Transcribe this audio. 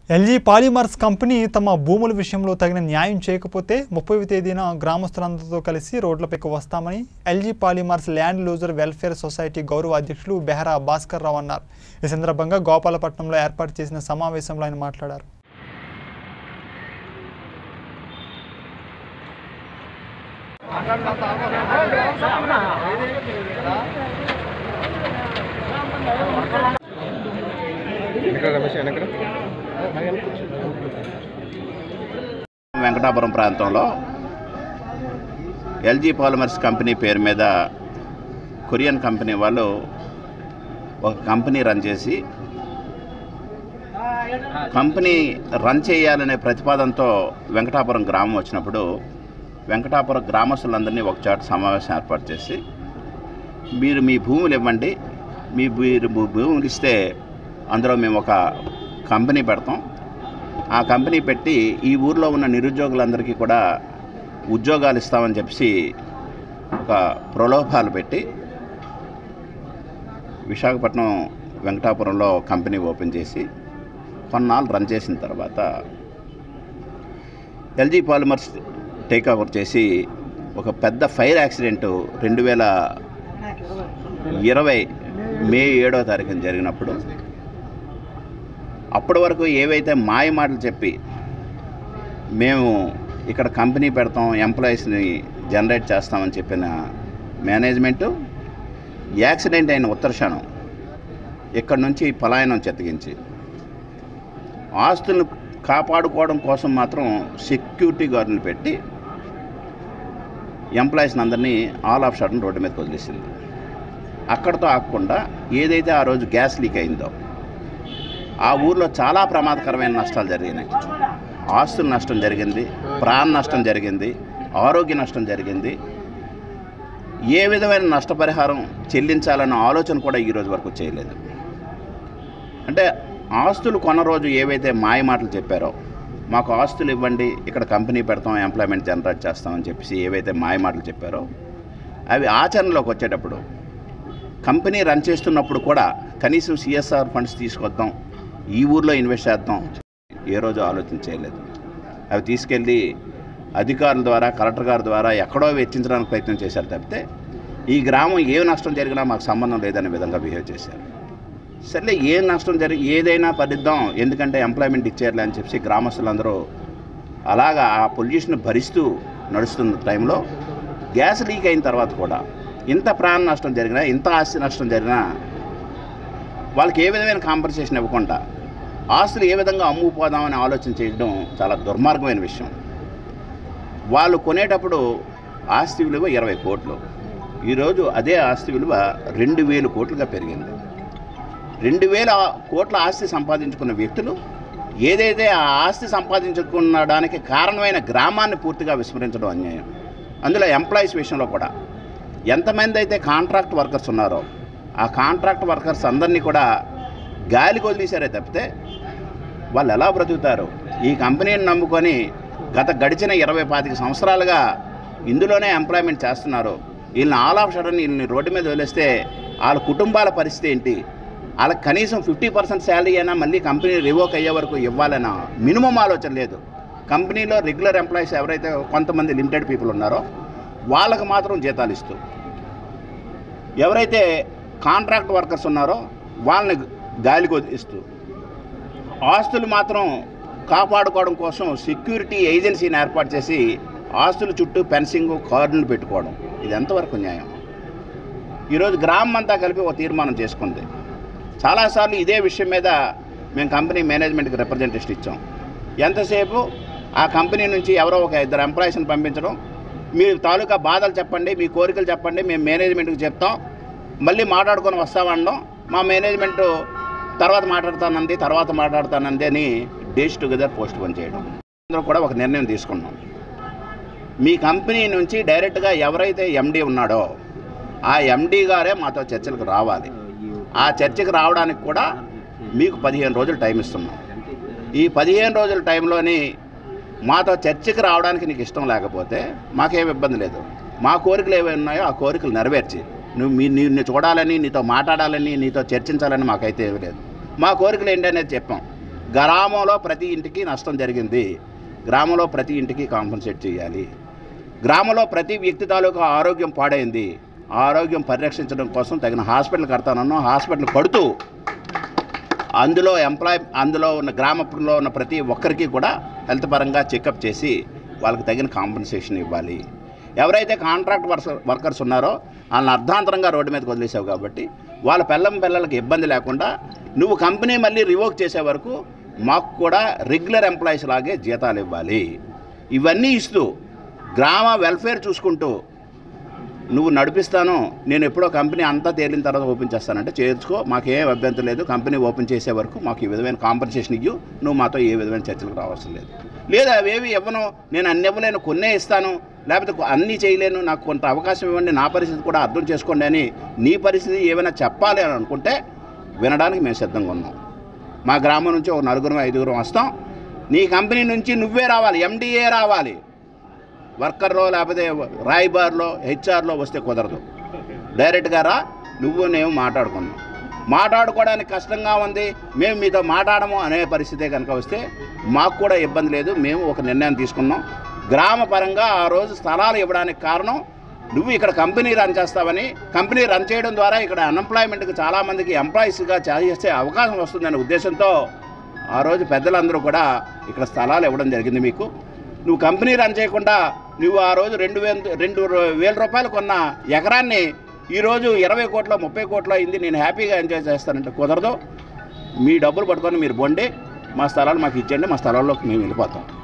LG polymers company తమ భూముల విషయంలో తగిన న్యాయం చేయకపోతే ముప్పై తేదీన గ్రామస్తులందరితో కలిసి రోడ్లపైకి వస్తామని LG polymers land loser welfare society గౌరవ అధ్యక్షులు బెహరా భాస్కర్ రావు అన్నారు ఈ సందర్భంగా గోపాలపట్నంలో ఏర్పాటు చేసిన సమావేశంలో ఆయన మాట్లాడారు వెనక రమేష్ వెనక వెంకటాపురం ప్రాంతంలో ఎల్జీ పాలిమర్స్ కంపెనీ పేరు మీద కొరియన్ కంపెనీ వాళ్ళు ఒక కంపెనీ రన్ చేసి కంపెనీ రన్ చేయాలనే ప్రతిపాదనతో వెంకటాపురం గ్రామం వచ్చినప్పుడు వెంకటాపురం గ్రామస్తులందరినీ ఒకచోట సమావేశం ఏర్పాటు చేసి మీరు మీ భూములు ఇవ్వండి మీ మీరు భూ- భూములు ఇస్తే అందులో మేము ఒక కంపెనీ పెడతాం ఆ కంపెనీ పెట్టి ఈ ఊర్లో ఉన్న నిరుద్యోగులందరికీ కూడా ఉద్యోగాలు ఇస్తామని చెప్పి ఒక ప్రలోభాలు పెట్టి విశాఖపట్నం వెంకటాపురంలో కంపెనీ ఓపెన్ చేసి కొన్నాళ్ళు రన్ చేసిన తర్వాత ఎల్జీ పాలిమర్స్ టేక్ ఓవర్ చేసి ఒక పెద్ద ఫైర్ యాక్సిడెంట్ రెండు వేల ఇరవై మే ఏడో తారీఖున జరిగినప్పుడు అప్పటి వరకు ఏవైతే మాయ మాటలు చెప్పి మేము ఇక్కడ కంపెనీ పెడతాం ఎంప్లాయీస్ని జనరేట్ చేస్తామని చెప్పిన మేనేజ్మెంటు యాక్సిడెంట్ అయిన ఉత్తర క్షణం ఇక్కడ నుంచి పలాయనం చెత్తగించి ఆస్తులను కాపాడుకోవడం కోసం మాత్రం సెక్యూరిటీ గార్డులు పెట్టి ఎంప్లాయీస్ని అందరినీ ఆల్ ఆఫ్ షడన్ రోడ్డు మీదకి వదిలేసింది అక్కడతో ఆగకుండా ఏదైతే ఆ రోజు గ్యాస్ లీక్ అయిందో ఆ ఊర్లో చాలా ప్రమాదకరమైన నష్టాలు జరిగినాయి ఆస్తుల నష్టం జరిగింది ప్రాణ నష్టం జరిగింది ఆరోగ్య నష్టం జరిగింది ఏ విధమైన నష్టపరిహారం చెల్లించాలన్న ఆలోచన కూడా ఈ రోజు వరకు చేయలేదు అంటే ఆస్తులు కొన్న రోజు ఏవైతే మాయ మాటలు చెప్పారో మాకు ఆస్తులు ఇవ్వండి ఇక్కడ కంపెనీ పెడతాం ఎంప్లాయ్మెంట్ జనరేట్ చేస్తామని చెప్పేసి ఏవైతే మాయ మాటలు చెప్పారో అవి ఆచరణలోకి వచ్చేటప్పుడు కంపెనీ రన్ చేస్తున్నప్పుడు కూడా కనీసం సిఎస్ఆర్ ఫండ్స్ తీసుకొద్దాం ఈ ఊర్లో ఇన్వెస్ట్ చేద్దాం ఏ రోజు ఆలోచన చేయలేదు అవి తీసుకెళ్ళి అధికారుల ద్వారా కలెక్టర్ గారి ద్వారా ఎక్కడో వెచ్చించడానికి ప్రయత్నం చేశారు తప్పితే ఈ గ్రామం ఏ నష్టం జరిగినా మాకు సంబంధం లేదనే విధంగా బిహేవ్ చేశారు సర్లే ఏ నష్టం జరిగి ఏదైనా పరిద్దాం ఎందుకంటే ఎంప్లాయ్మెంట్ ఇచ్చారులే అని చెప్పి గ్రామస్తులందరూ అలాగా ఆ పొల్యూషన్ భరిస్తూ నడుస్తున్న టైంలో గ్యాస్ లీక్ అయిన తర్వాత కూడా ఇంత ప్రాణ నష్టం జరిగినా ఇంత ఆస్తి నష్టం జరిగినా వాళ్ళకి ఏ విధమైన కాంపన్సేషన్ ఇవ్వకుండా ఆస్తులు ఏ విధంగా అమ్ముకుపోదామని ఆలోచన చేయడం చాలా దుర్మార్గమైన విషయం వాళ్ళు కొనేటప్పుడు ఆస్తి విలువ ఇరవై కోట్లు ఈరోజు అదే ఆస్తి విలువ రెండు వేలు కోట్లుగా పెరిగింది రెండు వేల కోట్ల ఆస్తి సంపాదించుకున్న వ్యక్తులు ఏదైతే ఆ ఆస్తి సంపాదించుకునడానికి కారణమైన గ్రామాన్ని పూర్తిగా విస్మరించడం అన్యాయం అందులో ఎంప్లాయీస్ విషయంలో కూడా ఎంతమంది అయితే కాంట్రాక్ట్ వర్కర్స్ ఉన్నారో ఆ కాంట్రాక్ట్ వర్కర్స్ అందరినీ కూడా గాలికి వదిలేశారే తప్పితే వాళ్ళు ఎలా బ్రతుకుతారు ఈ కంపెనీని నమ్ముకొని గత గడిచిన ఇరవై పాతిక సంవత్సరాలుగా ఇందులోనే ఎంప్లాయ్మెంట్ చేస్తున్నారు వీళ్ళని ఆల్ ఆఫ్ సడన్ వీళ్ళని రోడ్డు మీద వదిలేస్తే వాళ్ళ కుటుంబాల పరిస్థితి ఏంటి వాళ్ళకి కనీసం ఫిఫ్టీ పర్సెంట్ శాలరీ అయినా మళ్ళీ కంపెనీ రివోక్ అయ్యే వరకు ఇవ్వాలన్న మినిమం ఆలోచన లేదు కంపెనీలో రెగ్యులర్ ఎంప్లాయీస్ ఎవరైతే కొంతమంది లిమిటెడ్ పీపుల్ ఉన్నారో వాళ్ళకి మాత్రం జీతాలు ఇస్తూ ఎవరైతే కాంట్రాక్ట్ వర్కర్స్ ఉన్నారో వాళ్ళని గాలికి వదిలిస్తూ ఆస్తులు మాత్రం కాపాడుకోవడం కోసం సెక్యూరిటీ ఏజెన్సీని ఏర్పాటు చేసి ఆస్తుల చుట్టూ ఫెన్సింగ్ కార్డులు పెట్టుకోవడం ఇది ఎంతవరకు న్యాయం ఈరోజు గ్రామం అంతా కలిపి ఒక తీర్మానం చేసుకుంది చాలాసార్లు ఇదే విషయం మీద మేము కంపెనీ మేనేజ్మెంట్కి రిప్రజెంటేషన్ ఇచ్చాం ఎంతసేపు ఆ కంపెనీ నుంచి ఎవరో ఒక ఇద్దరు ఎంప్లాయీస్ని పంపించడం మీ తాలూకా బాధలు చెప్పండి మీ కోరికలు చెప్పండి మేము మేనేజ్మెంట్కి చెప్తాం మళ్ళీ మాట్లాడుకొని వస్తామనడం మా మేనేజ్మెంట్ తర్వాత మాట్లాడతానంది తర్వాత మాట్లాడతానంది అని డేస్ టుగెదర్ పోస్ట్ పోన్ చేయడం అందరూ కూడా ఒక నిర్ణయం తీసుకున్నాం మీ కంపెనీ నుంచి డైరెక్ట్గా ఎవరైతే ఎండీ ఉన్నాడో ఆ ఎండీ గారే మాతో చర్చలకు రావాలి ఆ చర్చకు రావడానికి కూడా మీకు పదిహేను రోజులు టైం ఇస్తున్నాం ఈ పదిహేను రోజుల టైంలోని మాతో చర్చకు రావడానికి నీకు ఇష్టం లేకపోతే మాకేం ఇబ్బంది లేదు మా కోరికలు ఏవి ఉన్నాయో ఆ కోరికలు నెరవేర్చి నువ్వు మీ నిన్ను చూడాలని నీతో మాట్లాడాలని నీతో చర్చించాలని మాకైతే ఏమీ లేదు మా కోరికలు ఏంటి అనేది చెప్పాం గ్రామంలో ప్రతి ఇంటికి నష్టం జరిగింది గ్రామంలో ప్రతి ఇంటికి కాంపన్సేట్ చేయాలి గ్రామంలో ప్రతి వ్యక్తి తాలూకా ఆరోగ్యం పాడైంది ఆ ఆరోగ్యం పరిరక్షించడం కోసం తగిన హాస్పిటల్ కడతానన్నా హాస్పిటల్ కడుతూ అందులో ఎంప్లాయ్ అందులో ఉన్న గ్రామంలో ఉన్న ప్రతి ఒక్కరికి కూడా హెల్త్ పరంగా చెకప్ చేసి వాళ్ళకి తగిన కాంపెన్సేషన్ ఇవ్వాలి ఎవరైతే కాంట్రాక్ట్ వర్కర్ వర్కర్స్ ఉన్నారో వాళ్ళని అర్ధాంతరంగా రోడ్డు మీదకి వదిలేసావు కాబట్టి వాళ్ళ పిల్లం పిల్లలకి ఇబ్బంది లేకుండా నువ్వు కంపెనీ మళ్ళీ రివోక్ చేసే వరకు మాకు కూడా రెగ్యులర్ ఎంప్లాయీస్ లాగే జీతాలు ఇవ్వాలి ఇవన్నీ ఇస్తూ గ్రామ వెల్ఫేర్ చూసుకుంటూ నువ్వు నడిపిస్తాను నేను ఎప్పుడో కంపెనీ అంతా తేలిన తర్వాత ఓపెన్ చేస్తానంటే చేర్చుకో మాకేం అభ్యంతరం లేదు కంపెనీ ఓపెన్ చేసే వరకు మాకు ఈ విధమైన కాంపన్సేషన్ ఇవ్వు నువ్వు మాతో ఏ విధమైన చర్చలకు రావాల్సిన లేదు లేదా అవేవి ఇవ్వను నేను అన్ని ఇవ్వలేను కొన్నే ఇస్తాను లేకపోతే కొ- అన్నీ చేయలేను నాకు కొంత అవకాశం ఇవ్వండి నా పరిస్థితి కూడా అర్థం చేసుకోండి అని నీ పరిస్థితి ఏమైనా చెప్పాలి అని అనుకుంటే వినడానికి మేము సిద్ధంగా ఉన్నాం మా గ్రామం నుంచి ఒక నలుగురు ఐదుగురు వస్తాం నీ కంపెనీ నుంచి నువ్వే రావాలి ఎండిఏ రావాలి వర్కర్లో లేకపోతే రాయిబార్లో హెచ్ఆర్లో వస్తే కుదరదు డైరెక్ట్గా రా నువ్వు నేను మాట్లాడుకున్నాం మాట్లాడుకోవడానికి కష్టంగా ఉంది మేము మీతో మాట్లాడము అనే పరిస్థితే కనుక వస్తే మాకు కూడా ఇబ్బంది లేదు మేము ఒక నిర్ణయం తీసుకున్నాం గ్రామ పరంగా ఆ రోజు స్థలాలు ఇవ్వడానికి కారణం నువ్వు ఇక్కడ కంపెనీ రన్ చేస్తావని కంపెనీ రన్ చేయడం ద్వారా ఇక్కడ అన్ఎంప్లాయ్మెంట్కి చాలామందికి ఎంప్లాయీస్గా చేసే అవకాశం వస్తుందనే ఉద్దేశంతో ఆ రోజు పెద్దలందరూ కూడా ఇక్కడ స్థలాలు ఇవ్వడం జరిగింది మీకు నువ్వు కంపెనీ రన్ చేయకుండా నువ్వు ఆ రోజు రెండు వేల రెండు రూ- వేల రూపాయలు కొన్న ఎకరాన్ని ఈరోజు ఇరవై కోట్ల ముప్పై కోట్ల అయింది నేను హ్యాపీగా ఎంజాయ్ చేస్తానంటే కుదరదు మీ డబ్బులు పట్టుకొని మీరు బొండి మా స్థలాలు మాకు ఇచ్చేయండి మా స్థలాల్లోకి మేము వెళ్ళిపోతాం